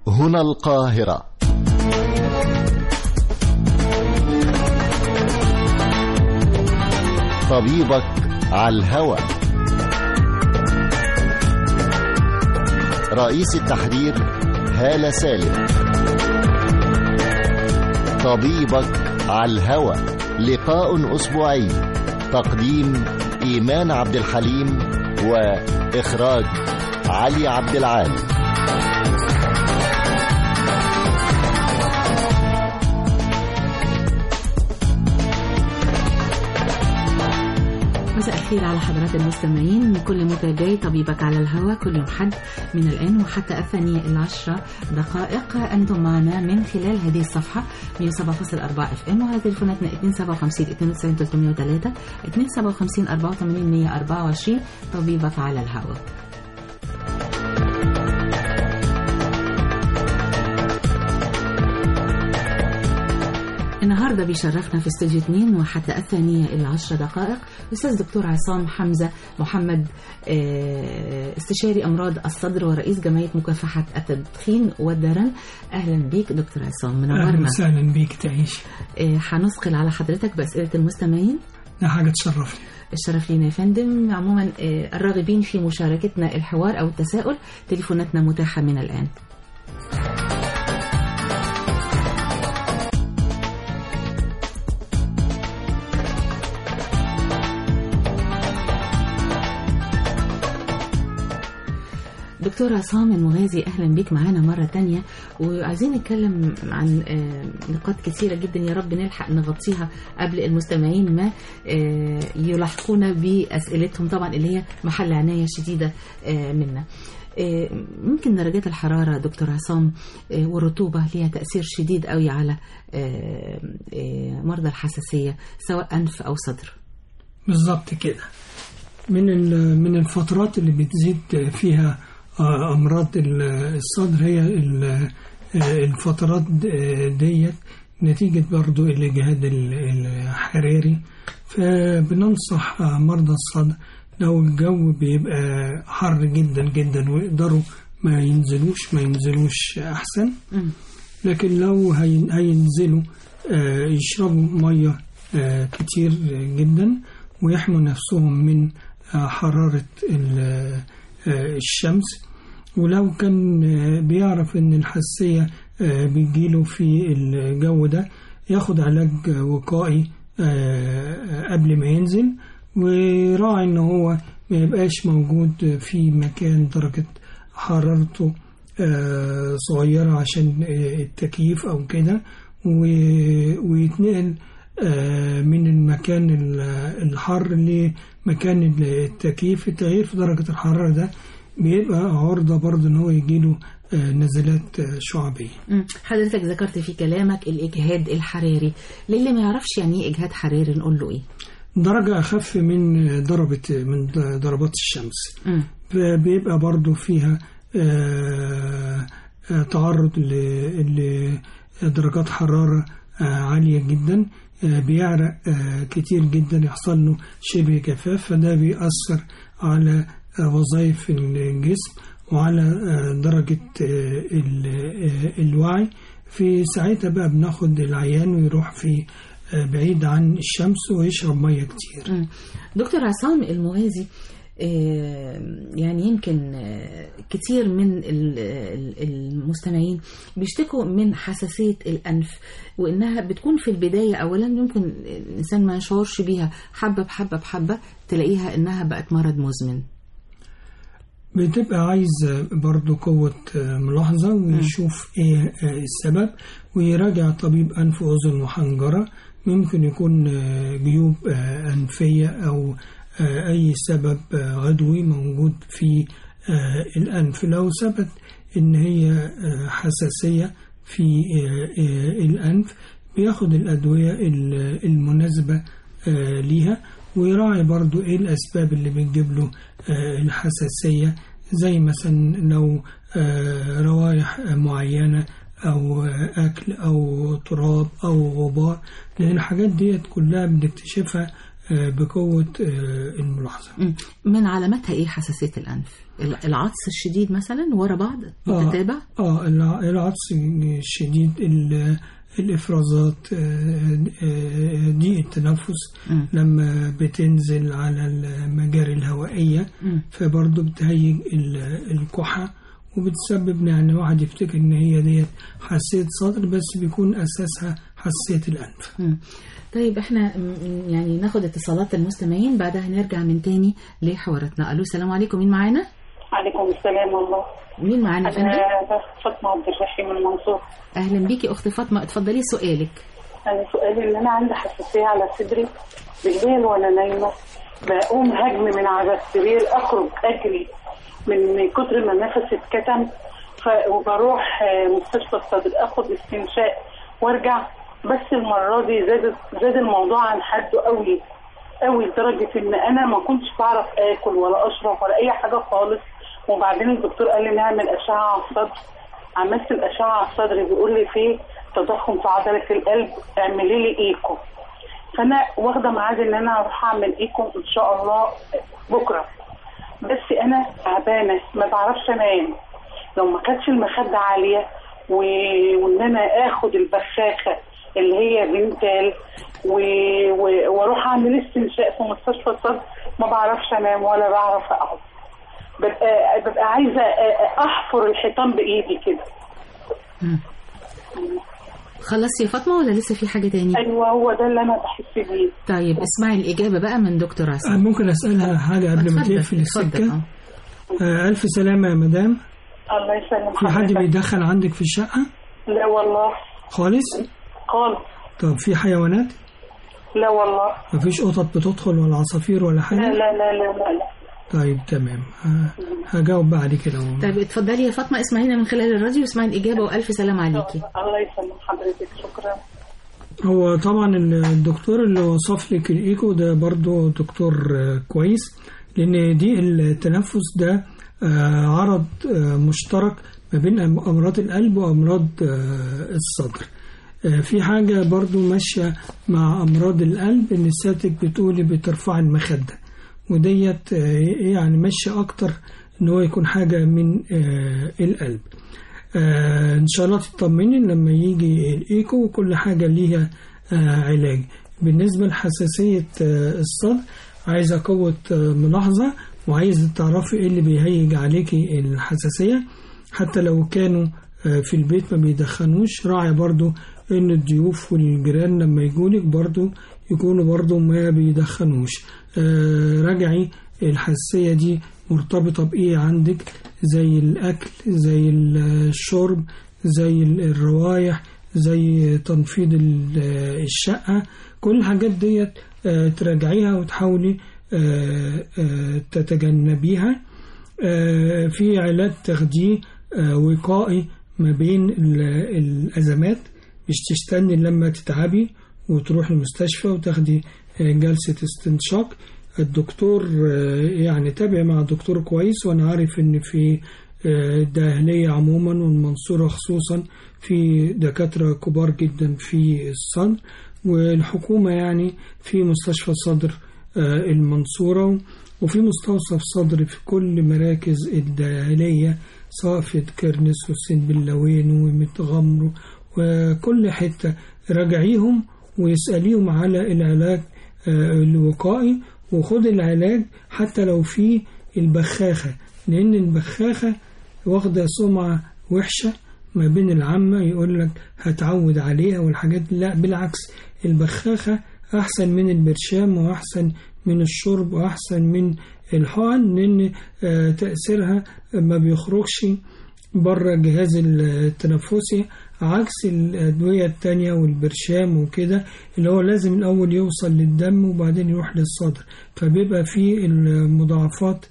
هنا القاهرة طبيبك على الهوى رئيس التحرير هالة سالم طبيبك على الهوى لقاء أسبوعي تقديم إيمان عبد الحليم وإخراج علي عبد العال مساء الخير على حضرات المستمعين كل متابعي طبيبك على الهواء كل يوم حد من الآن وحتى الثانية إلى عشرة دقائق أنتم معنا من خلال هذه الصفحة 107.4 اف ام وتليفوناتنا 257 92 303 257 84 124 طبيبك على الهواء النهارده بيشرفنا في استوديو 2 وحتى الثانية إلى 10 دقائق الأستاذ دكتور عصام حمزة محمد آه، استشاري أمراض الصدر ورئيس جمعية مكافحة التدخين والدرن أهلا بيك دكتور عصام اهلا منورنا وسهلا بيك تعيش آه، هنثقل على حضرتك بأسئلة المستمعين ده حاجه تشرفني الشرف لينا يا فندم عموما آه، الراغبين في مشاركتنا الحوار أو التساؤل تليفوناتنا متاحة من الآن دكتور عصام المغازي اهلا بيك معانا مره تانية وعايزين نتكلم عن آه، نقاط كثيره جدا يا رب نلحق نغطيها قبل المستمعين ما آه، يلحقونا باسئلتهم طبعا اللي هي محل عنايه شديده آه، منا آه، ممكن درجات الحراره دكتور عصام آه، والرطوبه ليها تاثير شديد قوي على آه، آه، مرضى الحساسيه سواء انف او صدر بالظبط كده من ال- من الفترات اللي بتزيد فيها آه، امراض ال- الصدر هي ال- آه، الفترات د- ديت نتيجة برضو الإجهاد ال- الحراري فبننصح آه، مرضى الصدر لو الجو بيبقى حر جدا جدا ويقدروا ما ينزلوش ما ينزلوش أحسن مم. لكن لو هي- هينزلوا آه، يشربوا مية آه، كتير جدا ويحموا نفسهم من آه، حرارة ال- آه، الشمس ولو كان آه، بيعرف ان الحساسية آه، بيجيله في الجو ده ياخد علاج وقائي آه، قبل ما ينزل ويراعي ان هو ما يبقاش موجود في مكان درجة حرارته آه، صغيرة عشان آه، التكييف أو كده و- ويتنقل آه، من المكان ال- الحر لمكان التكييف التغيير في درجة الحرارة ده بيبقى عرضة برضه إن هو يجيله آه، نزلات آه، شعبية مم. حضرتك ذكرت في كلامك الإجهاد الحراري للي ما يعرفش يعني إيه إجهاد حراري نقول له إيه درجة أخف من ضربة من ضربات الشمس مم. بيبقى برضو فيها آه، آه، تعرض ل- لدرجات حرارة آه، عالية جدا آه، بيعرق آه، كتير جدا يحصل له شبه جفاف فده بيأثر على آه، وظائف الجسم وعلى آه، درجة آه، ال- آه، الوعي في ساعتها بقى بناخد العيان ويروح في آه، بعيد عن الشمس ويشرب مية كتير مم. دكتور عصام المغازي آه، يعني يمكن آه، كتير من ال- ال- المستمعين بيشتكوا من حساسية الأنف وإنها بتكون في البداية أولا يمكن الإنسان ما يشعرش بيها حبة بحبة بحبة تلاقيها إنها بقت مرض مزمن بتبقى عايز برضو قوة ملاحظة ويشوف ايه السبب ويراجع طبيب أنف وأذن وحنجرة ممكن يكون جيوب أنفية أو أي سبب عضوي موجود في الأنف لو ثبت إن هي حساسية في الأنف بياخد الأدوية المناسبة ليها ويراعي برضو ايه الأسباب اللي بتجيب له الحساسية زي مثلا لو روايح معينة أو أكل أو تراب أو غبار لأن الحاجات ديت كلها بنكتشفها آه، بقوة آه، الملاحظة مم. من علاماتها ايه حساسيه الانف ال- العطس الشديد مثلا ورا بعض متتابع اه الع- العطس الشديد ال- الافرازات آه، آه، ضيق التنفس مم. لما بتنزل على المجاري الهوائية مم. فبرضه بتهيج ال- الكحة وبتسبب يعني واحد يفتكر ان هي ديت حساسية صدر بس بيكون اساسها حساسية الانف مم. طيب احنا م- يعني ناخد اتصالات المستمعين بعدها نرجع من تاني لحواراتنا الو السلام عليكم مين معانا عليكم السلام والله مين معانا يا فندم انا فاطمه عبد الرحيم المنصور اهلا بيكي اخت فاطمه اتفضلي سؤالك انا سؤالي ان انا عندي حساسيه على صدري بالليل وانا نايمه بقوم هجم من على السرير اخرج اجري من كتر ما نفسي اتكتم ف- وبروح آه، مستشفى الصدر اخد استنشاق وارجع بس المره دي زاد زاد الموضوع عن حده قوي قوي لدرجه ان انا ما كنتش بعرف اكل ولا اشرب ولا اي حاجه خالص وبعدين الدكتور قال لي نعمل اشعه على الصدر عملت الاشعه على الصدر بيقول لي في تضخم في عضله القلب اعملي لي ايكو فانا واخده ميعاد ان انا اروح اعمل ايكو ان شاء الله بكره بس انا تعبانه ما بعرفش انام لو ما كانتش المخده عاليه و... وان انا اخد البخاخه اللي هي بنتال و... و... واروح اعمل استنشاق في مستشفى الصدر ما بعرفش انام ولا بعرف اقعد ببقى ببقى عايزه احفر الحيطان بايدي كده مم. خلصتي يا فاطمه ولا لسه في حاجه تاني ايوه هو ده اللي انا بحس بيه طيب اسمعي الاجابه بقى من دكتور آه، عصام ممكن اسالها حاجه قبل ما اتفضل، تقفل اتفضل، السكه آه. آه، الف سلامه يا مدام الله يسلم في حد حضرتك. بيدخل عندك في الشقه لا والله خالص خالص طب في حيوانات لا والله مفيش قطط بتدخل ولا عصافير ولا لا حاجه لا لا لا لا, لا. طيب تمام ه- هجاوب بعد كده طيب اتفضلي يا فاطمه اسمعينا من خلال الراديو واسمعي الاجابه والف سلام عليكي الله يسلم حضرتك شكرا هو طبعا الدكتور اللي وصف لك الايكو ده برضو دكتور آه، كويس لان دي التنفس ده آه، عرض آه، مشترك ما بين أم- امراض القلب وامراض آه، الصدر آه، في حاجة برضو ماشية مع أمراض القلب إن سيادتك بتقولي بترفع المخدة وديت آه، يعني ماشية أكتر إن هو يكون حاجة من آه، القلب آه ان شاء الله تطمني لما يجي الايكو وكل حاجه ليها آه علاج بالنسبه لحساسيه آه الصدر عايزه قوه آه ملاحظه وعايزه تعرفي ايه اللي بيهيج عليكي الحساسيه حتى لو كانوا آه في البيت ما بيدخنوش راعي برضو ان الضيوف والجيران لما يجولك برضو يكونوا برضو ما بيدخنوش آه راجعي الحساسيه دي مرتبطه بايه عندك زي الأكل زي الشرب زي الروايح زي تنفيض ال- الشقة كل الحاجات ديت آه، تراجعيها وتحاولي آه، آه، تتجنبيها آه، في علاج تاخديه آه، وقائي ما بين ال- الأزمات مش تستني لما تتعبي وتروح المستشفى وتاخدي آه، جلسة استنشاق الدكتور آه، يعني تابع مع دكتور كويس وانا عارف ان في آه، الداهلية عموما والمنصورة خصوصا في دكاترة كبار جدا في الصدر والحكومة يعني في مستشفى الصدر آه، المنصورة وفي مستوصف صدر في كل مراكز الداهلية سواء في كرنس وسين بلاوين ومتغمر وكل حتة راجعيهم ويسأليهم على العلاج آه، الوقائي وخد العلاج حتى لو في البخاخة لأن البخاخة واخدة سمعة وحشة ما بين العامة يقول لك هتعود عليها والحاجات دي. لا بالعكس البخاخة أحسن من البرشام وأحسن من الشرب وأحسن من الحقن لأن آه، تأثيرها ما بيخرجش بره الجهاز التنفسي عكس الأدوية التانية والبرشام وكده اللي هو لازم الأول يوصل للدم وبعدين يروح للصدر فبيبقى فيه المضاعفات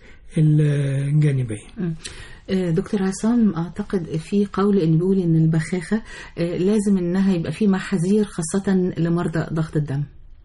الجانبية آه، دكتور عصام اعتقد في قول ان بيقول ان البخاخه آه، لازم انها يبقى في محاذير خاصه لمرضى ضغط الدم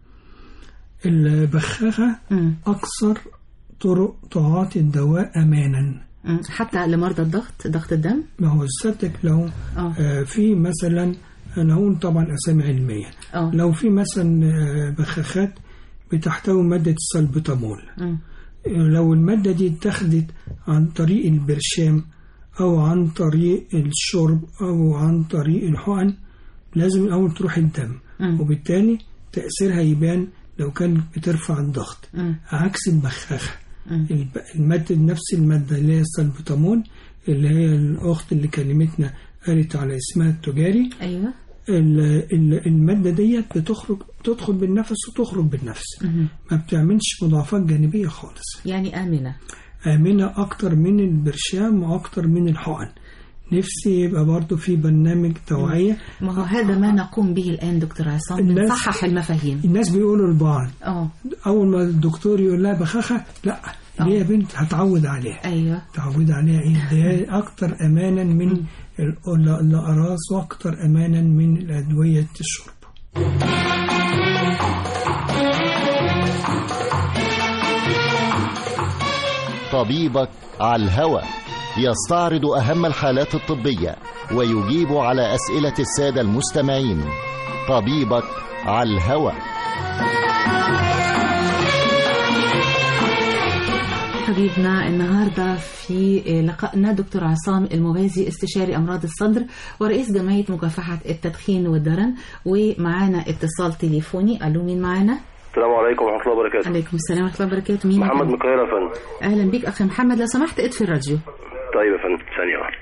البخاخة مم. أكثر طرق تعاطي الدواء أمانا مم. حتى لمرضى الضغط ضغط الدم ما هو سيادتك لو اه آه، في مثلا أنا هقول طبعا أسامي علمية اه لو في مثلا آه، بخاخات بتحتوي مادة السلبوتامول مم. لو المادة دي اتخذت عن طريق البرشام أو عن طريق الشرب أو عن طريق الحقن لازم الأول تروح الدم مم. وبالتالي تأثيرها يبان لو كان بترفع الضغط مم. عكس البخاخة مم. الب- المادة نفس المادة اللي هي السلبوتامول اللي هي الأخت اللي كلمتنا قالت على اسمها التجاري ايوه ال- ال- المادة ديت بتخرج تدخل بالنفس وتخرج بالنفس مم. ما بتعملش مضاعفات جانبية خالص يعني امنه آمنة أكتر من البرشام وأكتر من الحقن نفسي يبقى برضو في برنامج توعية ما هو هذا ما نقوم به الان دكتور عصام الناس- نصحح المفاهيم الناس بيقولوا لبعض اه أول ما الدكتور يقول لها بخاخة لا دي يا بنت هتعود عليها ايوه تعود عليها ايه دي اكتر امانا من ال- ال- الاقراص واكتر امانا من الادويه الشرب طبيبك على الهوى يستعرض أهم الحالات الطبية ويجيب على أسئلة السادة المستمعين طبيبك على الهوى حبيبنا النهارده في لقائنا دكتور عصام المغازي استشاري امراض الصدر ورئيس جمعيه مكافحه التدخين والدرن ومعانا اتصال تليفوني الو مين معانا؟ السلام عليكم ورحمة الله وبركاته عليكم السلام ورحمه الله وبركاته مين محمد معانا؟ من القاهرة يا فندم اهلا بيك اخي محمد لو سمحت اطفي الراديو طيب يا فندم ثانية واحدة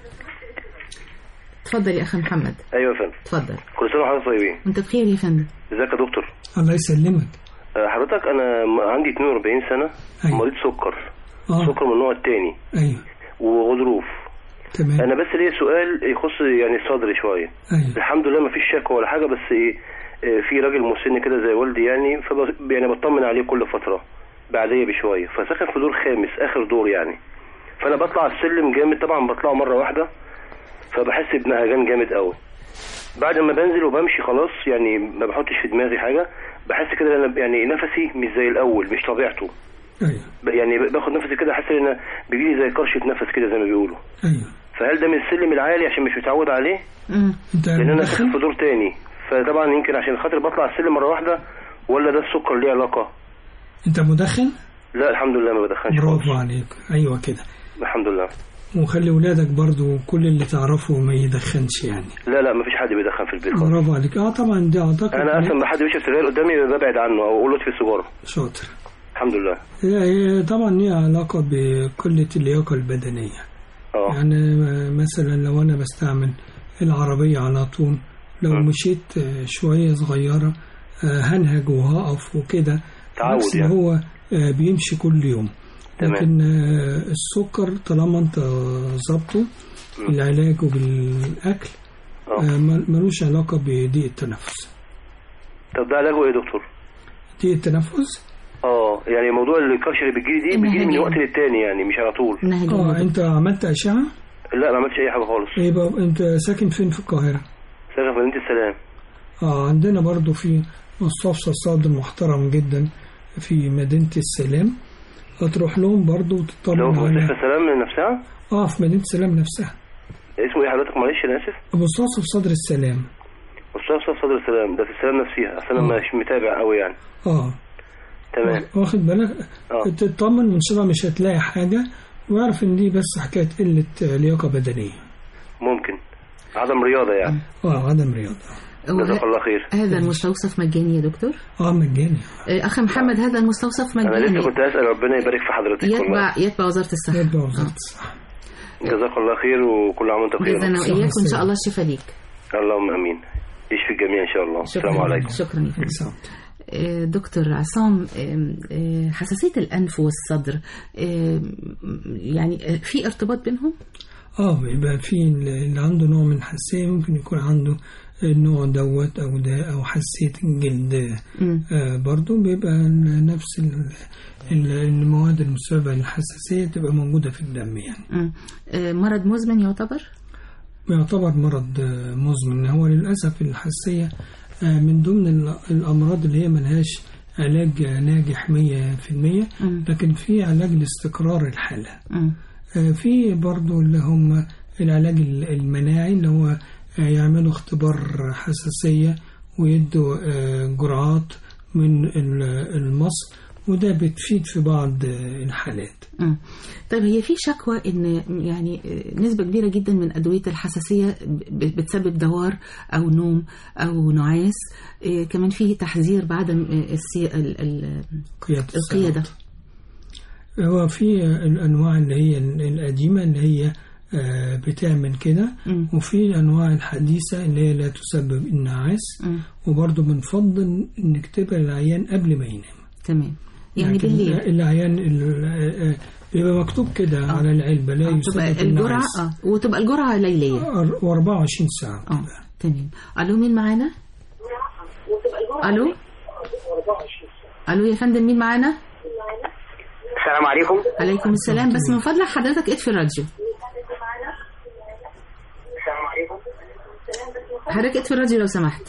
اتفضل يا اخي محمد أيوة يا فندم اتفضل كل سنة وحضرتك طيبين وانت بخير يا فندم ازيك يا دكتور الله يسلمك آه، حضرتك أنا م- عندي 42 سنة أيوة. مريض سكر اه سكر من النوع التاني ايوه وغضروف تمام أنا بس ليا سؤال يخص يعني صدري شوية ايوه الحمد لله مفيش شكوى ولا حاجة بس إيه آه، في راجل مسن كده زي والدي يعني فب يعني بطمن عليه كل فترة بعديه بشوية فساكن في دور خامس آخر دور يعني فأنا بطلع السلم جامد طبعا بطلعه مرة واحدة فبحس بنهجان جامد قوي بعد ما بنزل وبمشي خلاص يعني ما بحطش في دماغي حاجة بحس كده ان انا يعني نفسي مش زي الاول مش طبيعته ايوه ب- يعني باخد نفسي كده حاسس ان انا بيجيلي زي كرشة نفس كده زي ما بيقولوا ايوه فهل ده من السلم العالي عشان مش متعود عليه امم انت لان انا ساكن مدخن في دور تاني فطبعا يمكن عشان خاطر بطلع السلم مرة واحدة ولا ده السكر ليه علاقة انت مدخن لا الحمد لله ما بدخنش برافو خالص عليك ايوه كده الحمد لله وخلي ولادك برضو كل اللي تعرفه ما يدخنش يعني لا لا ما فيش حد بيدخن في البيت خالص برافو عليك اه طبعا دي اعتقد انا اصلا ما حد بيشرب سجاير قدامي ببعد عنه او اقول له اطفي السيجاره شاطر الحمد لله هي هي طبعا ليها علاقة بقلة اللياقة البدنية اه يعني مثلا لو أنا بستعمل العربية على طول لو م. مشيت آه، شوية صغيرة آه، هنهج وهقف وكده تعود نفس يعني. اللي هو آه، بيمشي كل يوم تمام. لكن آه، السكر طالما انت ظبطه بالعلاج وبالأكل اه آه، مل- ملوش علاقة بضيق التنفس طب ده علاجه ايه يا دكتور؟ ضيق التنفس اه يعني موضوع الكرش اللي بتجيلي دي بتجيلي من النهجان. وقت للتاني يعني مش على طول نهج اه الوضوء. انت عملت أشعة لا ما عملتش اي حاجه خالص يبقى انت ساكن فين في القاهرة ساكن في مدينه السلام آه عندنا برضو في مستوصف صادر محترم جدا في مدينة السلام هتروح لهم برضو لو وتطمن في على مستشفى السلام نفسها اه في مدينة السلام نفسها اسمه ايه حضرتك معلش انا اسف مستوصف صدر السلام مستشفى صدر السلام ده في السلام نفسها اصل انا آه. مش متابع قوي يعني اه تمام واخد بالك اه تطمن من شبه مش هتلاقي حاجة واعرف ان دي بس حكاية قلة آه، لياقة بدنية ممكن عدم رياضه يعني اه عدم رياضة وه- جزاك الله خير هذا المستوصف مجاني يا دكتور اه مجاني آه، اخي محمد هذا المستوصف انا مجاني لسه كنت اسال ربنا يبارك في حضرتك والله يتبع يتبع وزاره الصحه يبقى وزارة آه. الصحة جزاك الله خير وكل عام وانت بخير باذن الله واياك وان شاء الله الشفاء ليك اللهم امين يشفي الجميع ان شاء الله السلام شكرا عليكم شكرا يا فندم بالظبط. آه، دكتور عصام آم، آه، حساسية الأنف والصدر آم، يعني آه، في ارتباط بينهم؟ اه بيبقى في اللي عنده نوع من الحساسية ممكن يكون عنده النوع دوت او ده او حساسية الجلد مم. آه برضو بيبقى نفس ال- ال- المواد المسببة للحساسية تبقى موجودة في الدم يعني مم. آه، مرض مزمن يعتبر؟ يعتبر مرض آه، مزمن هو للأسف الحساسية آه، من ضمن ال- الأمراض اللي هي ملهاش علاج ناجح مية في المية مم. لكن في علاج لاستقرار الحالة مم. آه، في برضو اللي هم العلاج ال- المناعي اللي هو آه، يعملوا اختبار حساسية ويدوا آه، جرعات من ال- المصل وده بتفيد في بعض الحالات مم. طيب هي في شكوى ان يعني نسبة كبيرة جدا من أدوية الحساسية ب- بتسبب دوار أو نوم أو نعاس إيه، كمان في تحذير بعدم السي... ال... ال... قيادة القيادة السيارات. هو في الأنواع اللي هي القديمة اللي هي آه، بتعمل كده مم. وفي الأنواع الحديثة اللي هي لا تسبب النعاس مم. وبرضه بنفضل نكتبها للعيان قبل ما ينام تم يعني لكن بالليل العيان ال- آه، آه، بيبقى مكتوب كده آه. على العلبة لا آه، تبقى يسبب الجرعة النعاس اه وتبقى الجرعة ليلية و24 ساعة اه تمام الو مين معانا الو الو يا فندم مين معانا السلام عليكم عليكم السلام بس من فضلك حضرتك اطفي الراديو حضرتك اطفي الراديو لو سمحت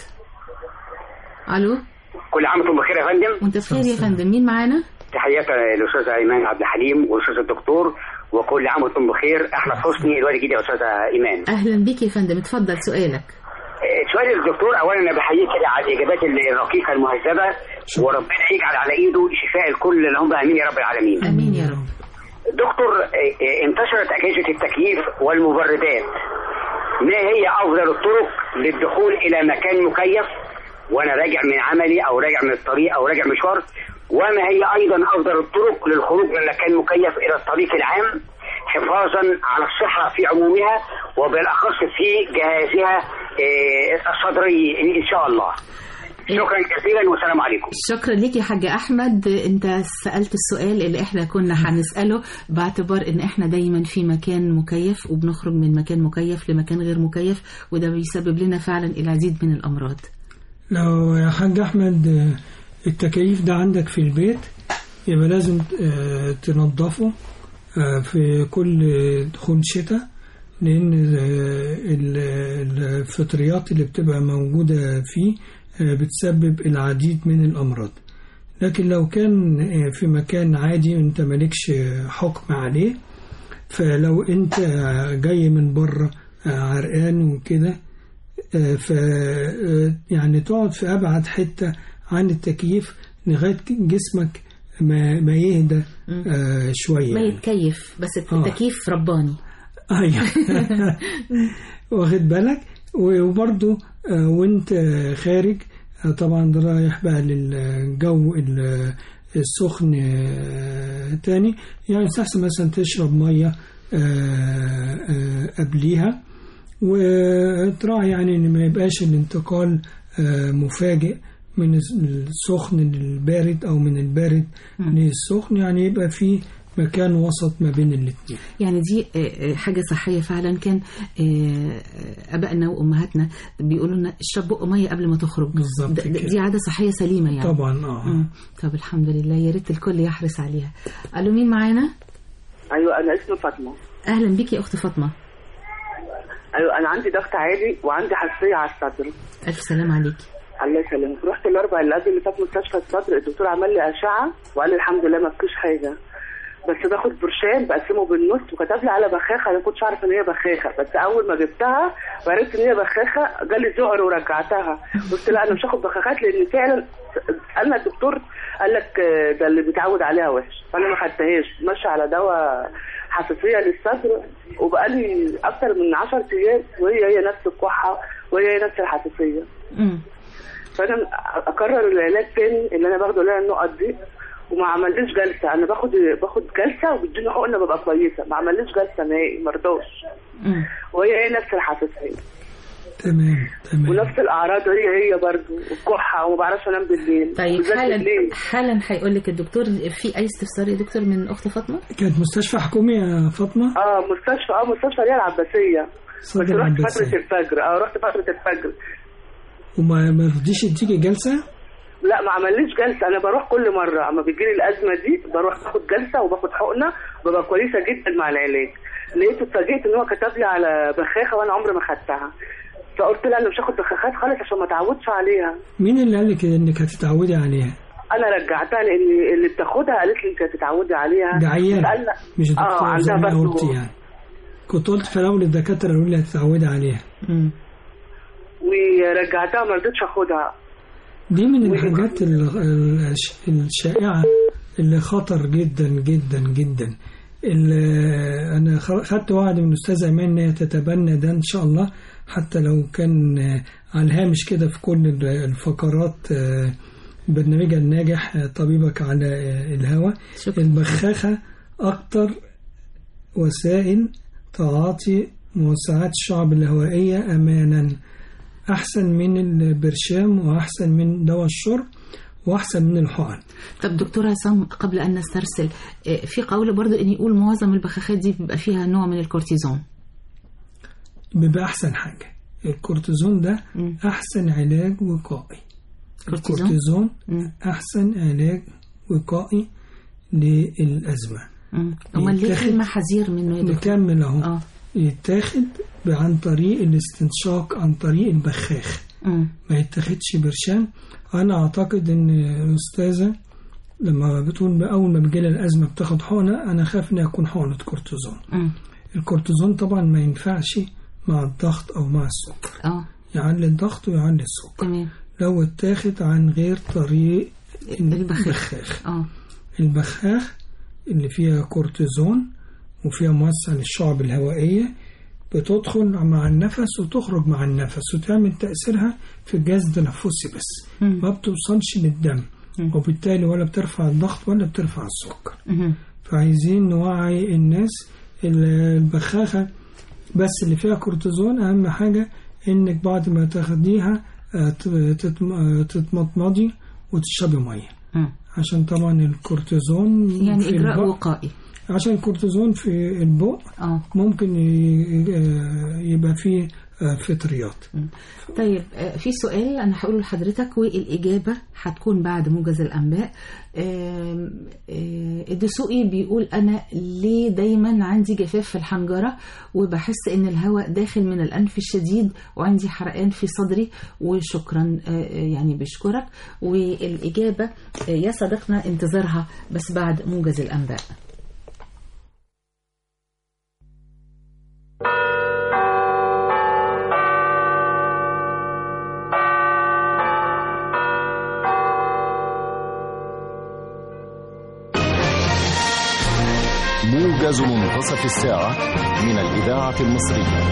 الو كل عام وانتم بخير يا فندم وانت بخير يا فندم مين معانا تحيات للاستاذ ايمان عبد الحليم والاستاذ الدكتور وكل عام وانتم بخير احمد حسني الوالد الجديد يا استاذ ايمان اهلا بيك يا فندم اتفضل سؤالك آه، سؤالي للدكتور اولا انا بحييك كده على الاجابات الرقيقه المهذبه وربنا يجعل على ايده شفاء الكل اللهم امين يا رب العالمين امين يا رب دكتور آه، آه، انتشرت اجهزه التكييف والمبردات ما هي افضل الطرق للدخول الى مكان مكيف وانا راجع من عملي او راجع من الطريق او راجع مشوار وما هي ايضا افضل الطرق للخروج من مكان مكيف الى الطريق العام حفاظا على الصحه في عمومها وبالاخص في جهازها آه، الصدري ان شاء الله شكرا جزيلا والسلام عليكم شكرا ليك يا حاج احمد انت سالت السؤال اللي احنا كنا هنساله باعتبار ان احنا دايما في مكان مكيف وبنخرج من مكان مكيف لمكان غير مكيف وده بيسبب لنا فعلا العديد من الامراض لو يا حاج أحمد آه، التكييف ده عندك في البيت يبقى لازم آه، تنظفه آه، في كل دخول شتاء لأن آه، ال- الفطريات اللي بتبقى موجودة فيه آه، بتسبب العديد من الأمراض لكن لو كان آه، في مكان عادي انت مالكش آه، حكم عليه فلو انت جاي من بره آه، عرقان وكده آه، ف آه، يعني تقعد في ابعد حته عن التكييف لغايه جسمك ما ما يهدى آه، شويه ما يعني. يتكيف بس آه. التكييف رباني ايوه واخد بالك وبرضو آه، وانت خارج آه، طبعا ده رايح بقى للجو ال- السخن آه، تاني يعني يستحسن مثلا تشرب ميه آه، آه، قبليها وتراعي يعني ان ما يبقاش الانتقال آه، مفاجئ من السخن للبارد او من البارد للسخن يعني يبقى في مكان وسط ما بين الاثنين يعني دي آه، آه، حاجة صحية فعلا كان آه، آه، آبائنا وأمهاتنا بيقولوا لنا اشرب بق مية قبل ما تخرج بالظبط ده- ده- كده. دي عادة صحية سليمة يعني طبعا اه مم. طب الحمد لله يا ريت الكل يحرص عليها الو مين معانا ايوه انا اسمي فاطمه اهلا بيكي يا اخت فاطمه ايوه انا عندي ضغط عالي وعندي حساسيه على الصدر الف سلام عليكي الله يسلمك رحت الاربع اللي قبل اللي فات مستشفى الصدر الدكتور عمل لي اشعه وقال لي الحمد لله ما فيكيش حاجه بس باخد برشام بقسمه بالنص وكتب لي على بخاخه انا ما كنتش اعرف ان هي بخاخه بس اول ما جبتها وعرفت ان هي بخاخه جالي ذعر ورجعتها قلت لا انا مش هاخد بخاخات لان فعلا قالنا الدكتور قال لك آه، ده اللي بيتعود عليها وحش فانا ما خدتهاش ماشيه على دواء حساسيه للصدر وبقالي اكتر من 10 ايام وهي هي نفس الكحه وهي هي نفس الحساسيه مم. فانا اكرر العلاج تاني اللي انا باخده اللي هي النقط دي وما عمليش جلسه انا باخد باخد جلسه وبيديني حقنه ببقى كويسه ما عمليش جلسه نهائي مرضاش مم. وهي هي نفس الحساسيه تمام تمام ونفس الاعراض هي هي برضو الكحه وما بعرفش انام بالليل طيب بالذات حالا بالليل. حالا هيقول لك الدكتور في اي استفسار يا دكتور من اخت فاطمه كانت مستشفى حكومي يا فاطمه اه مستشفى اه مستشفى اللي هي العباسيه بس صدر رحت العباسية. فتره الفجر اه رحت فتره الفجر وما ما رضيش تيجي جلسه لا ما عمليش جلسه انا بروح كل مره اما بيجي لي الازمه دي بروح باخد جلسه وباخد حقنه ببقى كويسه جدا مع العلاج لقيته اتفاجئت ان هو كتب لي على بخاخه وانا عمري ما خدتها فقلت له انا مش هاخد بخاخات خالص عشان ما اتعودش عليها مين اللي قال لك انك هتتعودي عليها انا رجعتها لان اللي بتاخدها قالت لي انت هتتعودي عليها ده عيان قال لا مش اه دكتور زي عندها ما برضه قلت يعني كنت قلت في الاول الدكاتره يقولوا لي هتتعودي عليها مم. ورجعتها ما رضيتش اخدها دي من الحاجات ال- ال- الشائعة اللي خطر جدا جدا جدا ال- أنا خ- خدت وعد من الأستاذة إيمان إن هي تتبنى ده إن شاء الله حتى لو كان آه، على الهامش كده في كل ال- الفقرات آه، برنامجها الناجح آه، طبيبك على آه، الهوى شكرا البخاخة أكتر وسائل تعاطي موسعات الشعب الهوائية أمانا أحسن من البرشام وأحسن من دواء الشرب وأحسن من الحقن طب دكتور عصام قبل ان نسترسل آه، في قول برضو ان يقول معظم البخاخات دي بيبقى فيها نوع من الكورتيزون بيبقى أحسن حاجة الكورتيزون ده مم. أحسن علاج وقائي كورتيزون؟ الكورتيزون مم. أحسن علاج وقائي للأزمة مم. امال ليه يتاخد- في محاذير منه يا دكتور نكمل أهو اه يتاخد عن طريق الاستنشاق عن طريق البخاخ مم. ما يتاخدش برشام انا اعتقد ان الاستاذه لما بتقول اول ما بيجيلها الازمه بتاخد حقنه انا خاف ان يكون حقنه كورتيزون مم. الكورتيزون طبعا ما ينفعش مع الضغط او مع السكر اه يعلي الضغط ويعلي السكر تمام لو اتاخد عن غير طريق البخاخ. البخاخ اه البخاخ اللي فيها كورتيزون وفيها موسع للشعب الهوائية بتدخل مع النفس وتخرج مع النفس وتعمل تأثيرها في الجهاز التنفسي بس مم. ما بتوصلش للدم مم. وبالتالي ولا بترفع الضغط ولا بترفع السكر مهم. فعايزين نوعي الناس ال- البخاخة بس اللي فيها كورتيزون أهم حاجة إنك بعد ما تاخديها آه، ت- تتم- آه، تتمضمضي وتشربي مية مم. عشان طبعا الكورتيزون يعني في اجراء البق وقائي عشان الكورتيزون في البق اه ممكن ي- آه، يبقى فيه آه، فطريات طيب آه، في سؤال انا هقوله لحضرتك والاجابه هتكون بعد موجز الانباء آم، آه، الدسوقي بيقول انا ليه دايما عندي جفاف في الحنجره وبحس ان الهواء داخل من الانف الشديد وعندي حرقان في صدري وشكرا آه، آه، يعني بشكرك والاجابه آه، يا صديقنا انتظارها بس بعد موجز الانباء موجز منتصف الساعة من الإذاعة المصرية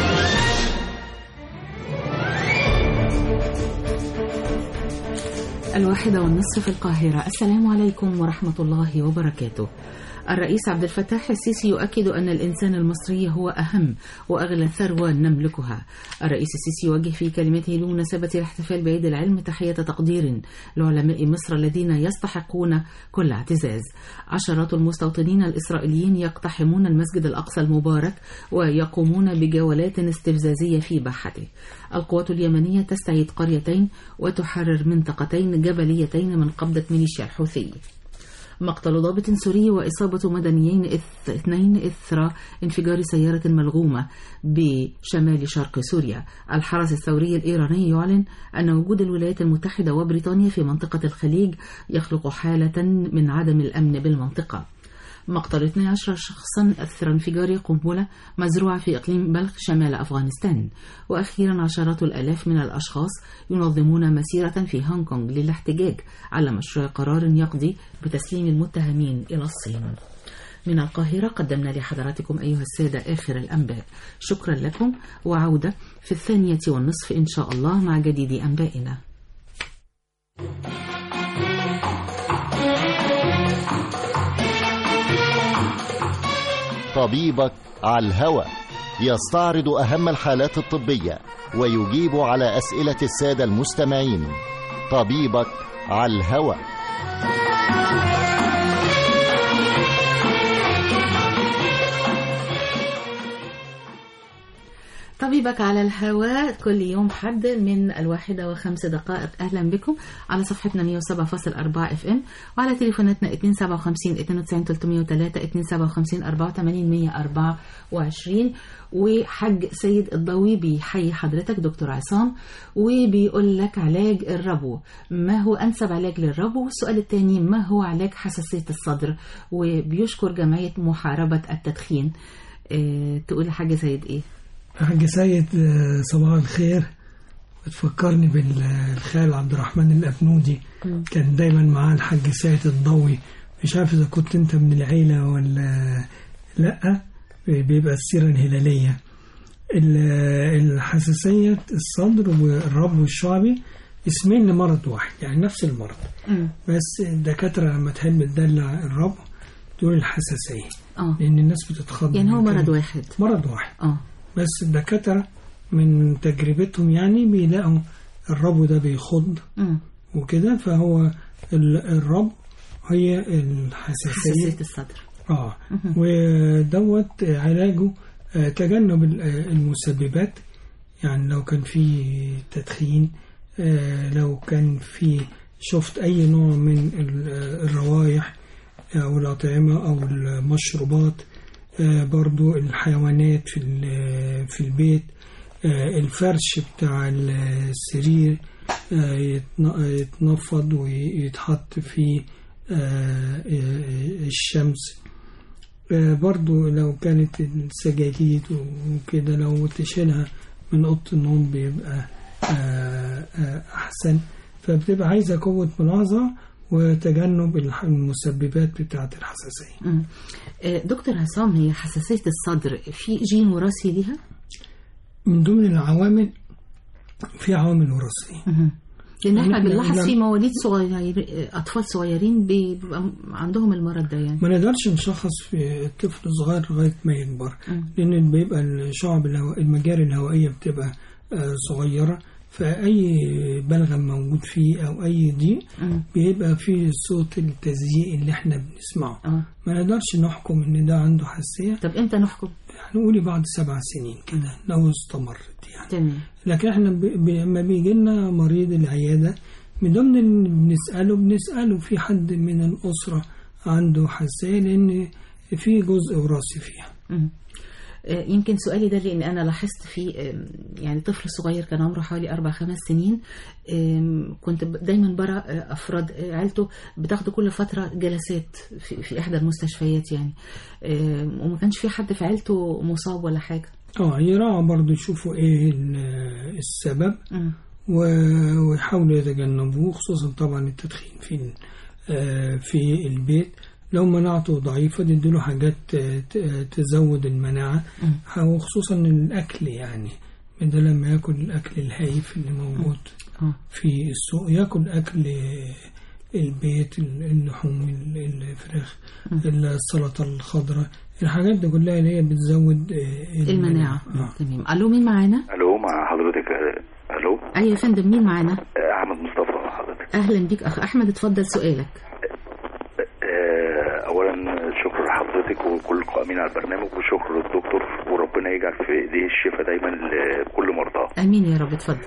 الواحدة والنصف في القاهرة السلام عليكم ورحمة الله وبركاته الرئيس عبد الفتاح السيسي يؤكد أن الإنسان المصري هو أهم وأغلى ثروة نملكها الرئيس السيسي يوجه في كلمته بمناسبة الاحتفال بعيد العلم تحية تقدير لعلماء مصر الذين يستحقون كل اعتزاز عشرات المستوطنين الإسرائيليين يقتحمون المسجد الأقصى المبارك ويقومون بجولات استفزازية في باحته القوات اليمنية تستعيد قريتين وتحرر منطقتين جبليتين من قبضة ميليشيا الحوثي مقتل ضابط سوري وإصابة مدنيين إث- اثنين إثر انفجار سيارة ملغومة بشمال شرق سوريا الحرس الثوري الإيراني يعلن أن وجود الولايات المتحدة وبريطانيا في منطقة الخليج يخلق حالة من عدم الأمن بالمنطقة مقتل 12 شخصا أثر انفجار قنبلة مزروعة في إقليم بلخ شمال أفغانستان وأخيرا عشرات الآلاف من الأشخاص ينظمون مسيرة في هونغ كونغ للاحتجاج على مشروع قرار يقضي بتسليم المتهمين إلى الصين من القاهرة قدمنا لحضراتكم أيها السادة آخر الأنباء شكرا لكم وعودة في الثانية والنصف إن شاء الله مع جديد أنبائنا طبيبك على الهوى يستعرض أهم الحالات الطبية ويجيب على أسئلة السادة المستمعين طبيبك على الهوى طبيبك على الهواء كل يوم حد من الواحدة وخمس دقائق أهلا بكم على صفحتنا 107.4 اف ام وعلى تليفوناتنا 257 92 303 257 84 124 وحج سيد الضوي بيحيي حضرتك دكتور عصام وبيقول لك علاج الربو ما هو أنسب علاج للربو والسؤال الثاني ما هو علاج حساسية الصدر وبيشكر جمعية محاربة التدخين اه تقول حاجة سيد إيه؟ حاج سيد آه، صباح الخير بتفكرني بالخال عبد الرحمن الأبنودي كان دايما معاه الحاج سيد الضوي مش عارف إذا كنت أنت من العيلة ولا لأ بيبقى السيرة الهلالية ال- الحساسية الصدر والربو الشعبي اسمين لمرض واحد يعني نفس المرض مم. بس الدكاترة لما تحب تدلع الربو تقول الحساسية اه لأن الناس بتتخض يعني هو من مرض كده. واحد مرض واحد اه بس الدكاترة من تجربتهم يعني بيلاقوا الربو ده بيخض مم. وكده فهو ال- الربو هي حساسية الحساسية الصدر اه ودوت علاجه آه، تجنب ال- آه، المسببات يعني لو كان في تدخين آه، لو كان في شفت أي نوع من ال- آه، الروائح أو الأطعمة أو المشروبات آه، برضو الحيوانات في ال- في البيت آه، الفرش بتاع السرير آه، يتن- يتنفض ويتحط في آه، آه، الشمس آه، برضو لو كانت السجاجيد وكده لو تشيلها من أوضة النوم بيبقى آه، آه، أحسن فبتبقى عايزة قوة ملاحظة وتجنب الح- المسببات بتاعة الحساسية مم. آه، دكتور عصام هي حساسية الصدر في جين وراثي ليها؟ من ضمن العوامل في عوامل وراثية مهم. لان احنا نحن- بنلاحظ نحن- في مواليد صغير اطفال صغيرين بيبقى عندهم المرض ده يعني ما نقدرش نشخص في طفل صغير لغاية ما يكبر مم. لأن بيبقى الشعب الهو... المجاري الهوائية بتبقى آه، صغيرة فأي بلغم موجود فيه أو أي ضيق مم. بيبقى فيه صوت التزييق اللي احنا بنسمعه اه ما نقدرش نحكم إن ده عنده حساسية طب امتى نحكم؟ يعني قولي بعد سبع سنين كده لو استمرت يعني تمام لكن احنا ب... ب... لما بيجي لنا مريض العيادة من ضمن اللي بنسأله بنسأله في حد من الأسرة عنده حساسية لأن في جزء وراثي فيها مم. آه، يمكن سؤالي ده لان انا لاحظت في آم، يعني طفل صغير كان عمره حوالي اربع خمس سنين آم، كنت ب- دايما برى آه، افراد آه، عيلته بتاخده كل فتره جلسات في, في احدى المستشفيات يعني آم، وما كانش في حد في عيلته مصاب ولا حاجه اه يراعوا برضو يشوفوا ايه ال- السبب مم. و- ويحاولوا يتجنبوه خصوصا طبعا التدخين في ال- آه، في البيت لو مناعته ضعيفة نديله حاجات آه، ت- آه، تزود المناعة وخصوصا الأكل يعني ده لما ياكل الأكل الهايف اللي موجود اه في السوق ياكل أكل البيت اللحوم الفراخ السلطة الخضراء الحاجات دي كلها اللي هي بتزود آه، المناعه آه. تمام الو مين معانا؟ الو مع حضرتك آه، الو ايوه يا فندم مين معانا؟ آه، احمد مصطفى مع حضرتك اهلا بيك اخ احمد اتفضل سؤالك آه، اولا شكر لحضرتك وكل القائمين على البرنامج وشكر للدكتور وربنا يجعل في ايديه الشفاء دايما لكل مرضاه امين يا رب اتفضل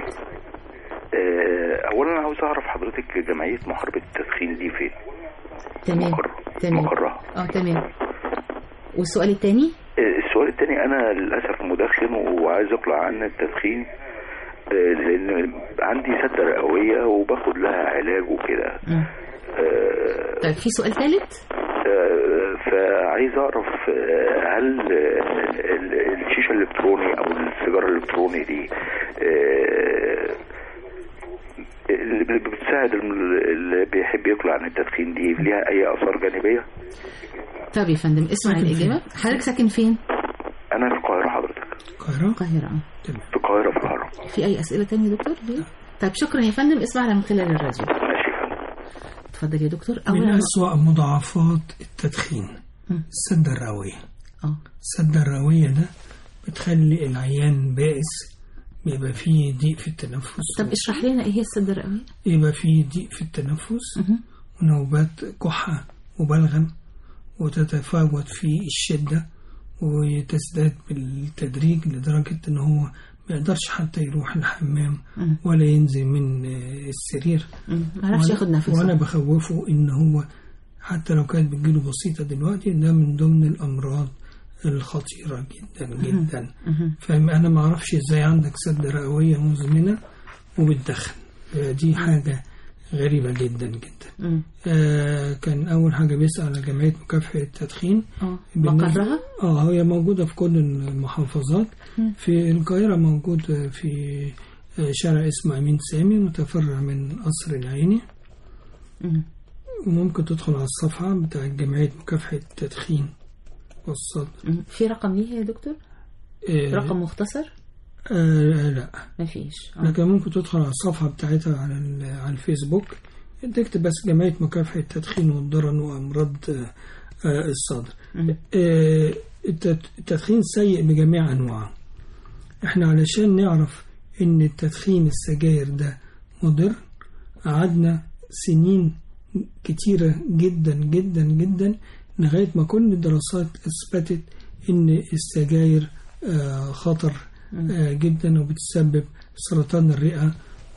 آه، اولا عاوز اعرف حضرتك جمعيه محاربه التدخين دي فين تمام مقر تمام مقرها اه تمام والسؤال الثاني آه، السؤال الثاني انا للاسف مدخن وعايز اقلع عن التدخين آه، لان عندي سده رئويه وباخد لها علاج وكده آه، طيب في سؤال ثالث آه، فعايز اعرف آه، هل آه، ال- الشيشه الالكتروني او السيجاره الالكتروني دي آه، اللي بتساعد الم- اللي بيحب يقلع عن التدخين دي ليها اي اثار جانبيه طب يا فندم اسمع ساكن الاجابه حضرتك ساكن فين انا في القاهره حضرتك القاهرة القاهره اه في القاهره في الهرم في اي اسئله تانية يا دكتور ليه؟ طيب شكرا يا فندم اسمعنا من خلال الراديو ماشي يا فندم اتفضل يا دكتور من اولا أسوأ مضاعفات التدخين مم. السدة الرئوية اه السدة الرئوية ده بتخلي العيان بائس بيبقى فيه ضيق في التنفس طب اشرح لنا ايه هي السده الرئويه يبقى فيه ضيق في التنفس مهم. ونوبات كحة وبلغم وتتفاوت في الشدة وتزداد بالتدريج لدرجة إن هو ما يقدرش حتى يروح الحمام مم. ولا ينزل من آه، السرير مم. ما عرفش وأنا- ياخد نفسه وأنا بخوفه إن هو حتى لو كانت بتجيله بسيطة دلوقتي ده من ضمن الأمراض الخطيرة جدا جدا مهم. فأنا ما أعرفش إزاي عندك سد رئوية مزمنة وبتدخن دي حاجة غريبة جدا جدا مم. آه كان أول حاجة بيسأل على جمعية مكافحة التدخين اه بالنسبة- مقرها اه هي موجودة في كل المحافظات مم. في القاهرة موجود في آه، شارع اسمه أمين سامي متفرع من قصر العيني مم. وممكن تدخل على الصفحة بتاع جمعية مكافحة التدخين والصدر مم. في رقم ليها يا دكتور آه، رقم مختصر آه لا ما فيش آه. لكن ممكن تدخل على الصفحة بتاعتها على ال- على الفيسبوك تكتب بس جمعية مكافحة التدخين والضرن وأمراض آه، آه، الصدر مم. آه، التد- التدخين سيء بجميع أنواعه احنا علشان نعرف ان التدخين السجاير ده مضر قعدنا سنين كتيرة جدا جدا جدا لغاية ما كل الدراسات اثبتت ان السجاير آه، خطر آه، جدا وبتسبب سرطان الرئة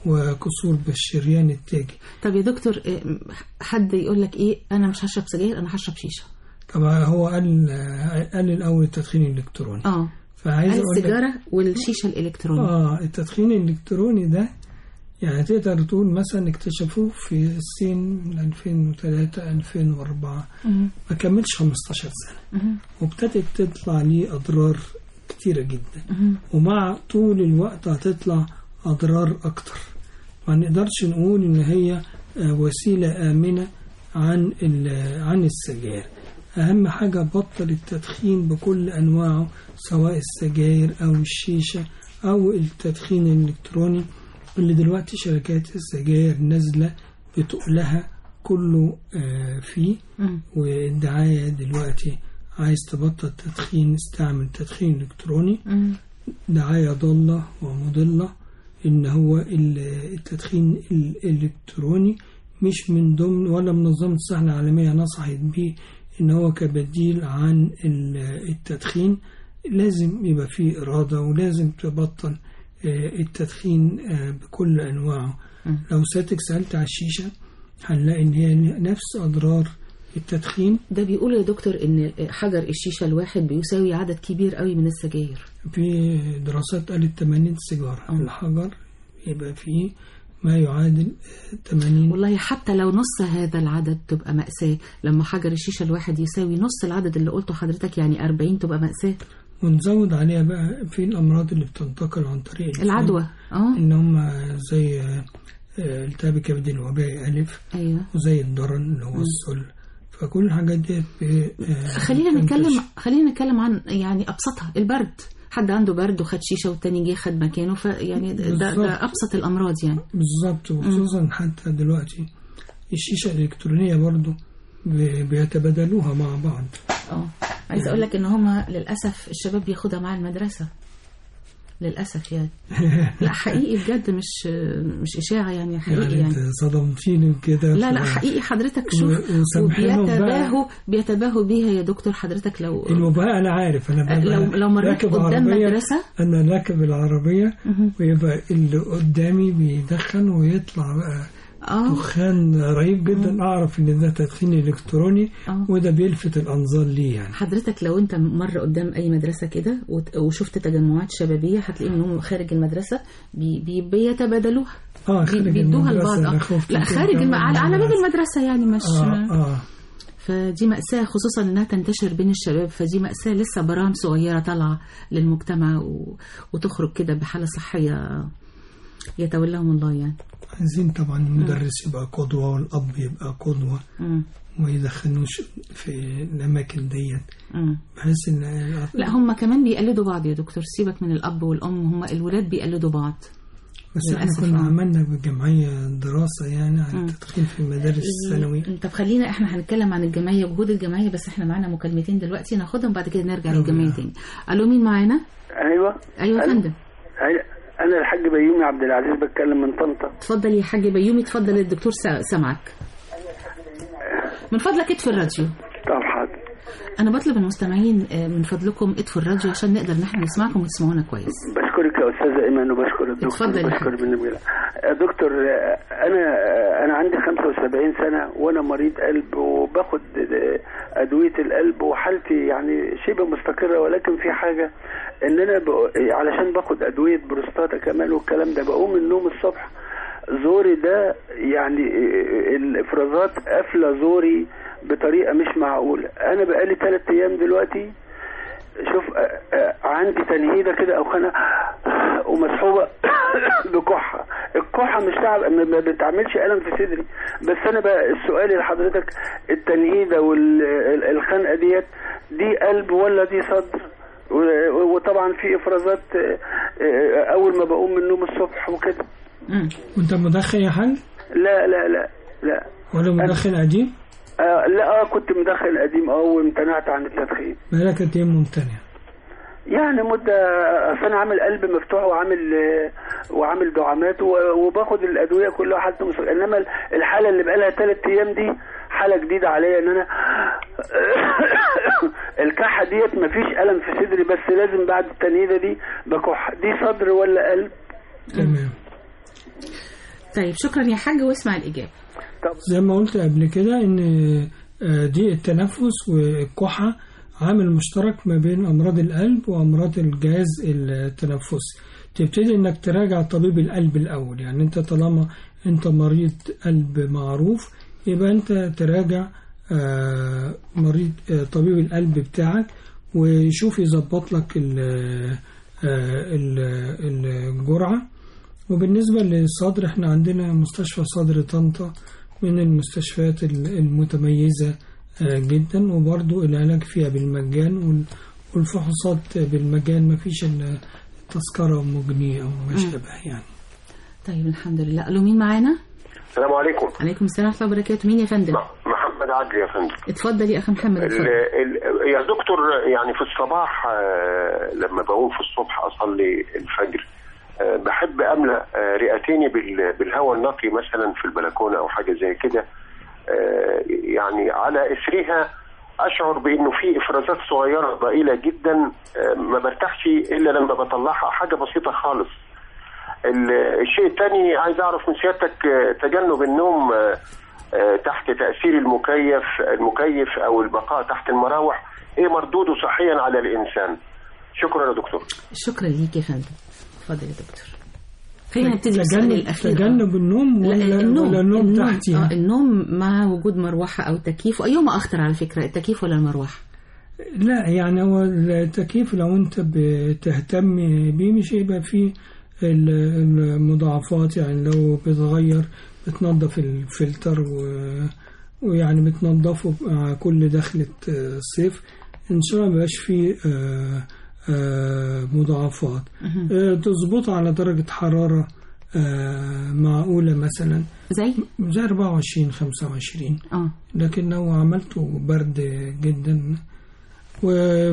وكسور بالشريان التاجي طب يا دكتور آه، حد يقول لك ايه انا مش هشرب سجاير انا هشرب شيشه طبعا هو قال قال الاول التدخين الالكتروني اه فعايز عايز اقول لك السيجاره والشيشه الالكترونيه اه التدخين الالكتروني ده يعني تقدر تقول مثلا اكتشفوه في الصين من 2003 2004 مم. ما كملش 15 سنة مم. وابتدت تطلع ليه أضرار كتيرة جدا مم. ومع طول الوقت هتطلع أضرار أكتر ما نقدرش نقول إن هي آه، وسيلة آمنة عن ال- عن السجاير أهم حاجة بطل التدخين بكل أنواعه سواء السجاير أو الشيشة أو التدخين الإلكتروني اللي دلوقتي شركات السجاير نازلة بتقلها كله آه، فيه مم. والدعاية دلوقتي عايز تبطل تدخين استعمل تدخين إلكتروني مم. دعاية ضالة ومضلة إن هو ال- التدخين الإلكتروني مش من ضمن ولا منظمة الصحة العالمية نصحت بيه إن هو كبديل عن ال- التدخين لازم يبقى فيه إرادة ولازم تبطل آه، التدخين آه، بكل أنواعه مم. لو سألتك سألت على الشيشة هنلاقي إن هي نفس أضرار التدخين ده بيقولوا يا دكتور ان حجر الشيشه الواحد بيساوي عدد كبير قوي من السجاير في دراسات قالت 80 سيجارة أه. الحجر يبقى فيه ما يعادل آه، 80 والله حتى لو نص هذا العدد تبقى مأساة لما حجر الشيشة الواحد يساوي نص العدد اللي قلته حضرتك يعني 40 تبقى مأساة ونزود عليها بقى في الأمراض اللي بتنتقل عن طريق الفم، العدوى اه إن هم زي آه، آه، التهاب الكبد الوبائي ألف ايوه وزي الضرن اللي هو السل فكل الحاجات دي ب- آه، خلينا بتنتشر. نتكلم خلينا نتكلم عن يعني ابسطها البرد حد عنده برد وخد شيشه والتاني جه خد مكانه فيعني ده, بالظبط. ده ابسط الامراض يعني بالظبط وخصوصا حتى دلوقتي الشيشة الإلكترونية برضو ب- بيتبادلوها مع بعض اه عايزه اقول لك ان هما للاسف الشباب بياخدها مع المدرسه للاسف يعني لا حقيقي بجد مش مش اشاعه يعني حقيقي يعني يعني انت صدمتيني كده لا لا ف- حقيقي حضرتك شوف و- وسامحينهم بقى. وبيتباهوا بيتباهوا بيها يا دكتور حضرتك لو المباهاة أنا عارف أنا ببقى لو لو مريت راكب قدام عربية، مدرسه أنا راكب العربية مهم. ويبقى اللي قدامي بيدخن ويطلع بقى اه دخان رهيب جدا أعرف إن ده تدخين إلكتروني اه وده بيلفت الأنظار ليه يعني حضرتك لو انت مره قدام اي مدرسه كده وت- وشفت تجمعات شبابيه هتلاقي انهم خارج المدرسه بي بي بيتبادلوها اه بي- خارج بيدوها المدرسة لبعض أنا آه. خفت لا كده خارج الم... كمان على على باب المدرسة. المدرسه يعني مش اه اه فدي مأساة خصوصا انها تنتشر بين الشباب فدي مأساة لسه براهم صغيرة طالعة للمجتمع و... وتخرج كده بحالة صحية يتولاهم الله يعني عايزين طبعا المدرس يبقى قدوة والأب يبقى قدوة مم. وما يدخلوش في الأماكن ديت مم. بحيث إن لا هم كمان بيقلدوا بعض يا دكتور سيبك من الأب والأم هم الولاد بيقلدوا بعض بس احنا للأسف كنا آه. عملنا بالجمعية دراسة يعني عن مم. التدخين في المدارس الثانوي طب خلينا احنا هنتكلم عن الجمعية وجهود الجمعية بس احنا معانا مكالمتين دلوقتي ناخدهم بعد كده نرجع أوي. للجمعية تاني الو مين معانا ايوه ايوه يا ألو. فندم أي- انا الحاج بيومي عبد العزيز بتكلم من طنطا اتفضل يا حاج بيومي اتفضل الدكتور سا- سامعك من فضلك اطفي الراديو طب حاضر انا بطلب المستمعين آه، من فضلكم اطفوا الراديو عشان نقدر ان احنا نسمعكم وتسمعونا كويس بشكرك يا استاذه ايمان وبشكر الدكتور اتفضل يا وبشكر حاج. ابن نبيل يا دكتور آه، انا آه، انا عندي 75 سنه وانا مريض قلب وباخد آه، ادويه القلب وحالتي يعني شبه مستقره ولكن في حاجه ان انا ب... علشان باخد ادويه بروستاتا كمان والكلام ده بقوم من النوم الصبح زوري ده يعني آه، الافرازات قافله زوري بطريقه مش معقوله انا بقالي ثلاث ايام دلوقتي شوف آه، آه، عندي تنهيده كده او خنقه ومسحوبه بكحه كحه مش تعب ما ما بتعملش الم في صدري بس انا بقى السؤال لحضرتك التنهيده والخنقه ديت دي قلب ولا دي صدر و- وطبعا في افرازات آه، آه، اول ما بقوم من النوم الصبح وكده مم. وانت مدخن يا حاج لا لا لا لا ولا مدخن قديم آه لا اه كنت مدخن قديم اه وامتنعت عن التدخين بقالك قد ايه ممتنع يعني مدة أصل أنا عامل قلب مفتوح وعامل آه، وعامل دعامات و- وباخد الأدوية كلها حالة مستقرة إنما الحالة اللي بقالها ثلاث أيام دي حالة جديدة عليا إن أنا الكحة ديت مفيش ألم في صدري بس لازم بعد التنهيدة دي بكح دي صدر ولا قلب تمام طيب شكرا يا حاج واسمع الإجابة زي ما قلت قبل كده ان آه، ضيق التنفس والكحة عامل مشترك ما بين امراض القلب وامراض الجهاز التنفسي تبتدي انك تراجع طبيب القلب الاول يعني انت طالما انت مريض قلب معروف يبقى انت تراجع آه، مريض آه، طبيب القلب بتاعك ويشوف يظبط لك ال- آه، ال- الجرعة وبالنسبة للصدر احنا عندنا مستشفى صدر طنطا من المستشفيات ال- المتميزة آه، جدا وبرضو العلاج فيها بالمجان وال- والفحوصات بالمجان ما فيش إلا تذكرة مجنية أو ما شابه يعني طيب الحمد لله ألو مين معانا؟ السلام عليكم عليكم السلام ورحمة الله وبركاته مين يا فندم؟ محمد عدلي يا فندم اتفضل يا أخي محمد ال اتفضل ال يا دكتور يعني في الصباح آه، لما بقوم في الصبح اصلي الفجر آه، بحب املا آه، رئتيني بال- بالهواء النقي مثلا في البلكونه او حاجه زي كده آه، يعني على اثرها اشعر بانه في افرازات صغيره ضئيله جدا آه، ما برتاحش الا لما بطلعها حاجه بسيطه خالص ال- الشيء الثاني عايز اعرف من سيادتك آه، تجنب النوم آه، آه، تحت تاثير المكيف المكيف او البقاء تحت المراوح ايه مردوده صحيا على الانسان شكرا يا دكتور شكرا ليك يا فندم اتفضل يا دكتور خلينا نبتدي بالسؤال تجنب, الأخير تجنب النوم لا، ولا النوم ولا النوم النوم, تحت آه يعني النوم مع وجود مروحة أو تكييف وأيهما أخطر على فكرة التكييف ولا المروحة؟ لا يعني هو التكييف لو انت بتهتم بيه مش هيبقى فيه ال- المضاعفات يعني لو بتغير بتنظف الفلتر و- ويعني بتنظفه مع كل دخلة آه، صيف ان شاء الله مبقاش فيه آه، آه، مضاعفات آه، تظبطه على درجة حرارة آه، معقولة مثلا زي زي 24 25 اه لكن لو عملته برد جدا و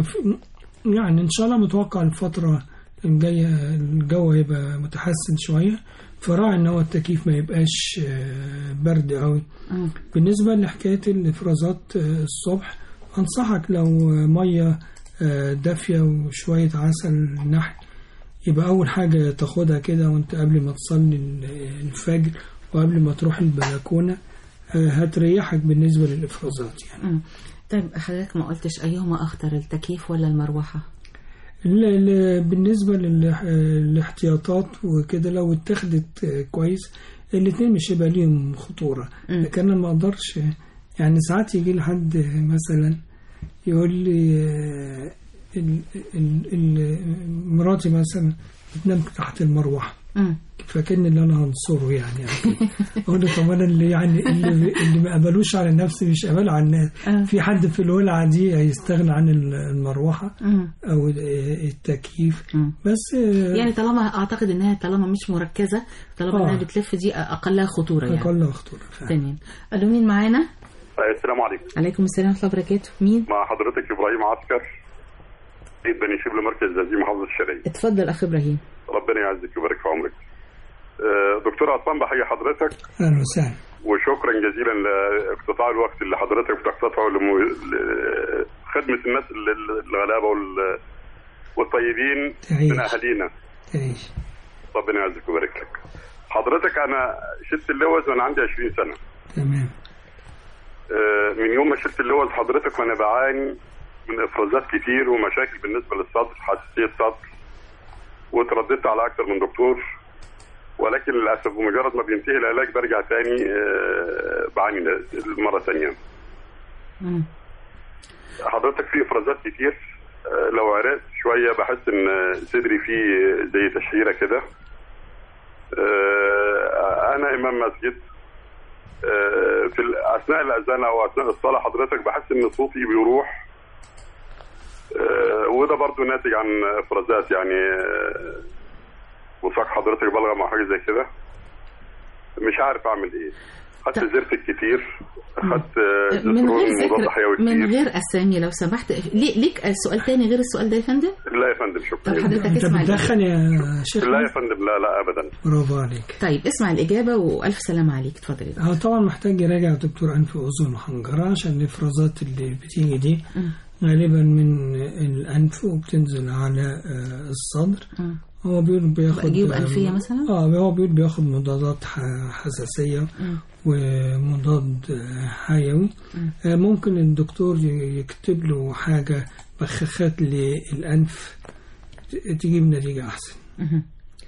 يعني ان شاء الله متوقع الفترة الجاية الجو هيبقى متحسن شوية فراعي ان هو التكييف ما يبقاش آه، برد قوي اه بالنسبة لحكاية الافرازات آه، الصبح انصحك لو مية آه، دافية وشوية عسل نحل يبقى أول حاجة تاخدها كده وأنت قبل ما تصلي الفجر وقبل ما تروح البلكونة آه، هتريحك بالنسبة للإفرازات يعني مم. طيب حضرتك ما قلتش أيهما أخطر التكييف ولا المروحة؟ ال- ال- بالنسبة للاحتياطات وكده لو اتخذت آه، كويس الاتنين مش هيبقى ليهم خطورة لكن أنا ما أقدرش يعني ساعات يجي لحد مثلا يقول لي آه، ال- ال- ال- مراتي مثلا بتنام تحت المروحة مم. فكان اللي انا هنصره يعني, يعني اقول له طب انا اللي يعني اللي, اللي ما قبلوش على نفسي مش قبل على الناس آه. في حد في الولعه دي هيستغنى عن المروحه مم. او التكييف مم. بس آه، يعني طالما أعتقد إنها طالما مش مركزة طالما آه. إنها بتلف دي أقلها خطورة يعني اقل خطوره فعلا تمام ألو مين معانا؟ السلام عليكم عليكم السلام ورحمة الله وبركاته مين؟ مع حضرتك ابراهيم عسكر سيد بني شبل مركز زازي محافظه الشرقيه اتفضل أخ إبراهيم ربنا يعزك ويبارك في عمرك آه، دكتور عصام بحيي حضرتك اهلا وسهلا وشكرا جزيلا لاقتطاع الوقت اللي حضرتك بتقتطعه لمو... لخدمه الناس ال- ال- الغلابه وال... والطيبين تعيش. من اهالينا تعيش ربنا يعزك ويبارك لك حضرتك انا شلت اللوز وانا عندي 20 سنه تمام آه، من يوم ما شلت اللوز حضرتك وانا بعاني من افرازات كتير ومشاكل بالنسبه للصدر حساسيه صدر وترددت على اكثر من دكتور ولكن للاسف بمجرد ما بينتهي العلاج برجع تاني آه، بعاني مره ثانيه مم. حضرتك في افرازات كتير آه، لو عرقت شويه بحس ان صدري فيه زي تشهيره كده آه، انا امام مسجد آه، في ال- اثناء الاذان او اثناء الصلاه حضرتك بحس ان صوتي بيروح آه، وده برضو ناتج عن افرازات يعني آه، وفاق حضرتك بلغم او حاجه زي كده مش عارف اعمل ايه خدت زرت كتير خدت آه، من غير زيترون مضاد ذكر حيوي من كتير غير اسامي لو سمحت ليه- ليك سؤال تاني غير السؤال ده يا فندم لا يا فندم شكرا طب حضرتك انت اسمع بتدخن يا شيخ لا يا فندم لا لا ابدا برافو عليك طيب اسمع الاجابه والف سلامه عليك اتفضل يا هو طبعا محتاج يراجع دكتور انف واذن وحنجره عشان الافرازات اللي بتيجي دي غالبا من الانف وبتنزل على آه، الصدر مم. هو بيقول بياخد جيوب أنفية مثلا؟ اه هو بيقول بياخد مضادات ح- حساسيه مم. ومضاد آه، حيوي آه، ممكن الدكتور ي- يكتب له حاجه بخاخات للانف ت- تجيب نتيجه احسن مهم.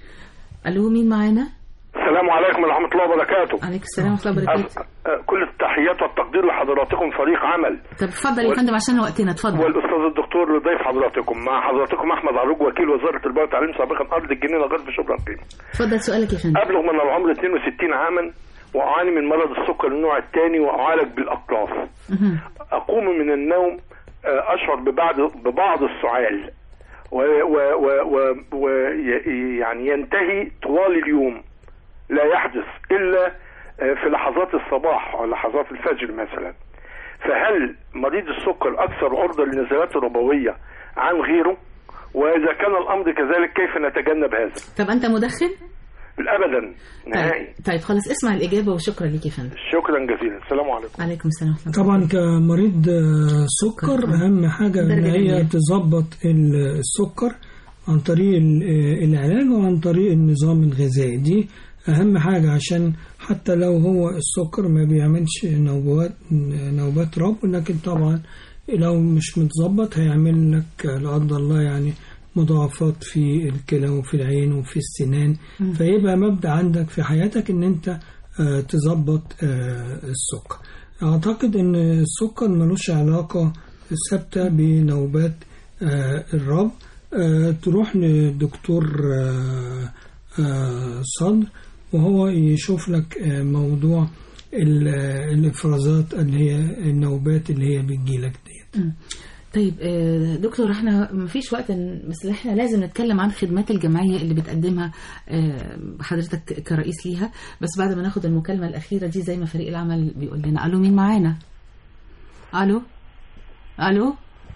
الو مين معانا السلام عليكم ورحمة الله وبركاته عليكم السلام ورحمه الله وبركاته أه، كل التحيات والتقدير لحضراتكم فريق عمل طب اتفضل يا وال- فندم عشان وقتنا اتفضل والأستاذ الدكتور ضيف حضراتكم مع حضراتكم أحمد عروج وكيل وزارة البيئة والتعليم سابقا أرض الجنينة غرب شبرا الخيمة اتفضل سؤالك يا فندم أبلغ من العمر 62 عاما وأعاني من مرض السكر النوع الثاني وأعالج بالأقراص مهم. أقوم من النوم آه، أشعر ببعض ببعض السعال و و و و و ي- يعني ينتهي طوال اليوم لا يحدث إلا آه، في لحظات الصباح أو لحظات الفجر مثلا فهل مريض السكر أكثر عرضة للنزلات الربوية عن غيره وإذا كان الأمر كذلك كيف نتجنب هذا طب انت مدخن أبدا نهائي طيب, طيب خلاص اسمع الاجابه وشكرا ليك يا فندم شكرا جزيلا السلام عليكم عليكم السلام ورحمه الله طبعا كمريض آه، سكر اهم حاجه ان درجة هي تانية. تظبط ال- السكر عن طريق ال- آه، العلاج وعن طريق النظام الغذائي دي اهم حاجه عشان حتى لو هو السكر ما بيعملش نوبات نوبات رب لكن طبعا لو مش متظبط هيعمل لك لا قدر الله يعني مضاعفات في الكلى وفي العين وفي السنان مم. فيبقى مبدأ عندك في حياتك ان انت آه، تظبط آه، السكر اعتقد ان السكر ملوش علاقة ثابتة بنوبات آه، الرب آه، تروح لدكتور آه، آه، صدر وهو يشوف لك آه، موضوع ال- آه، الافرازات اللي هي النوبات اللي هي بتجيلك دي مم. طيب آه، دكتور احنا مفيش وقت ن- بس احنا لازم نتكلم عن خدمات الجمعيه اللي بتقدمها آه، حضرتك كرئيس ليها بس بعد ما ناخد المكالمه الاخيره دي زي ما فريق العمل بيقول لنا الو مين معانا الو الو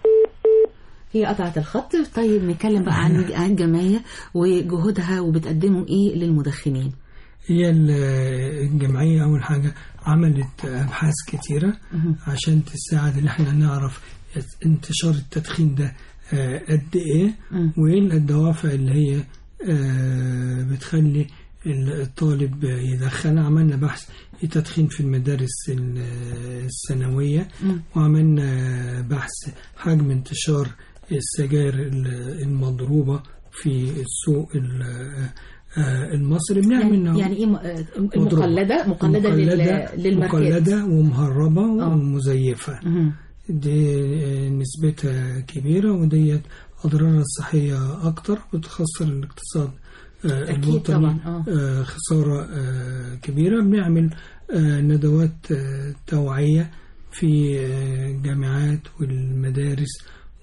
هي قطعت الخط طيب نتكلم بقى عن عن الجمعيه وجهودها وبتقدموا ايه للمدخنين هي ال- الجمعية أول حاجة عملت أبحاث كتيرة مهم. عشان تساعد إن احنا نعرف انتشار التدخين ده آه، قد إيه مم. وإيه الدوافع اللي هي آه، بتخلي الطالب يدخن عملنا بحث التدخين في المدارس ال- الثانوية مم. وعملنا بحث حجم انتشار السجائر ال- المضروبة في السوق ال- آه، المصري بنعمل يعني, يعني ايه م- آه، مضروبة. مقلده مقلده, لل- للماركات مقلدة ومهربة آه. ومزيفة مهم. دي آه، نسبتها كبيرة وديت أضرارها الصحية أكتر وتخسر الاقتصاد آه، أكيد الوطني طبعا، آه. آه، خسارة آه، كبيرة بنعمل آه، ندوات آه، توعية في آه، الجامعات والمدارس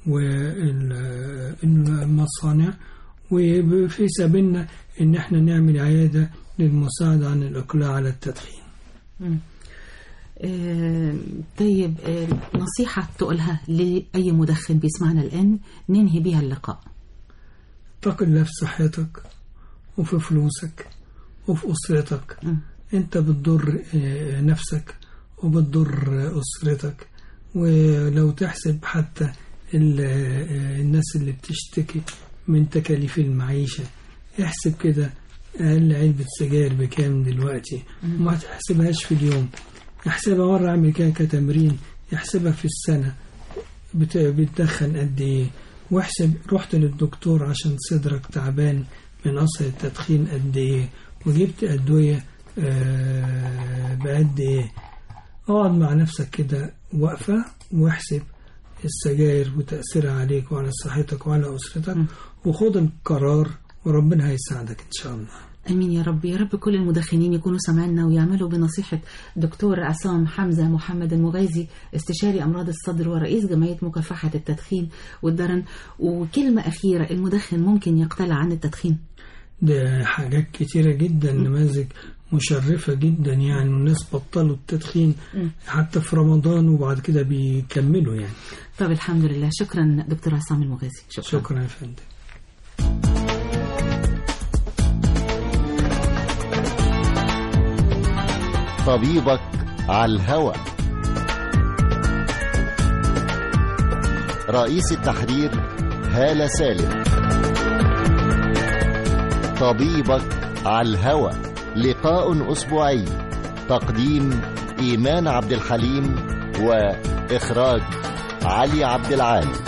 والمصانع وفي سبيلنا ان احنا نعمل عيادة للمساعدة عن الإقلاع على التدخين مم. آه، طيب آه، نصيحة تقولها لأي مدخن بيسمعنا الآن ننهي بيها اللقاء اتق الله في صحتك وفي فلوسك وفي أسرتك مم. انت بتضر آه، نفسك وبتضر آه، أسرتك ولو تحسب حتى ال- آه، الناس اللي بتشتكي من تكاليف المعيشة احسب كده أقل علبة سجاير بكام دلوقتي وما تحسبهاش في اليوم احسبها مرة اعمل كده كتمرين يحسبها في السنة بت- بتدخن قد ايه واحسب رحت للدكتور عشان صدرك تعبان من أثر التدخين قد ايه وجبت أدوية آه، بقد ايه اقعد مع نفسك كده وقفة واحسب السجاير وتأثيرها عليك وعلى صحتك وعلى أسرتك وخد القرار وربنا هيساعدك إن شاء الله امين يا رب يا رب كل المدخنين يكونوا سمعنا ويعملوا بنصيحه دكتور عصام حمزه محمد المغازي استشاري امراض الصدر ورئيس جمعيه مكافحه التدخين والدرن وكلمه اخيره المدخن ممكن يقتلع عن التدخين ده حاجات كتيرة جدا نماذج مشرفة جدا يعني والناس بطلوا التدخين مم. حتى في رمضان وبعد كده بيكملوا يعني طب الحمد لله شكرا دكتور عصام المغازي شكرا شكرا يا فندم طبيبك على الهوى رئيس التحرير هالة سالم طبيبك على الهوى لقاء أسبوعي تقديم إيمان عبد الحليم وإخراج علي عبد العال